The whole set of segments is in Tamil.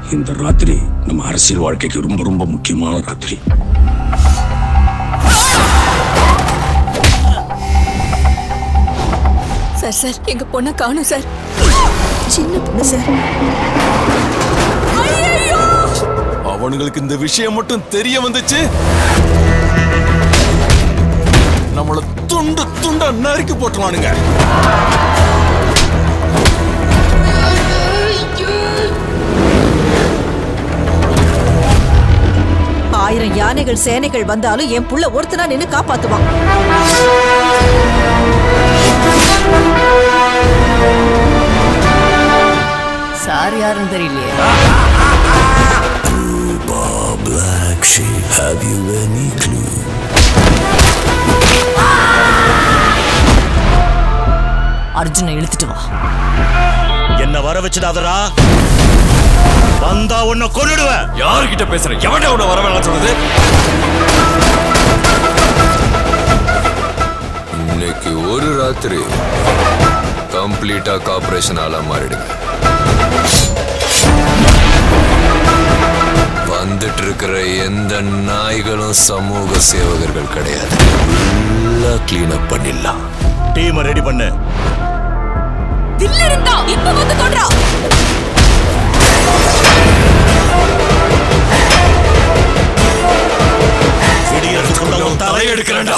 இந்த ராத்திரி நம்ம அரசியல் வாழ்க்கைக்கு ரொம்ப ரொம்ப முக்கியமான ராத்திரி சார் சார் எங்க பொண்ணை காணும் சார் சின்ன பொண்ணு சார் அவனுங்களுக்கு இந்த விஷயம் மட்டும் தெரிய வந்துச்சு நம்மள துண்டு துண்டா நறுக்கி போட்டுருவானுங்க ஆயிரம் யானைகள் சேனைகள் வந்தாலும் என் புள்ள ஒருத்தனா நின்னு காப்பாத்துவான் சார் யாருன்னு தெரியலையே Black sheep, have you any clue? அர்ஜுனை இழுத்துட்டு வா என்ன வர வச்சிடாதடா வந்தா உன்னை கொன்னுடுவேன் யார்கிட்ட பேசுற எவன்டா உன்னை வர வேணாம் சொல்றது இன்னைக்கு ஒரு ராத்திரி கம்ப்ளீட்டா கார்பரேஷன் ஆளா மாறிடுங்க வந்துட்டு இருக்கிற எந்த நாய்களும் சமூக சேவகர்கள் கிடையாது கிளீன் அப் பண்ணிடலாம் டீமை ரெடி பண்ணு தில் இருந்தா இப்ப வந்து தொடுறா விடியறதுக்குள்ள உன் தலை தலையெடுக்கிறேன்டா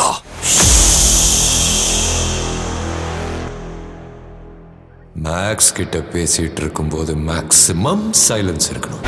மேக்ஸ் கிட்ட பேசிட்டு இருக்கும்போது மேக்ஸிமம் சைலன்ஸ் இருக்கணும்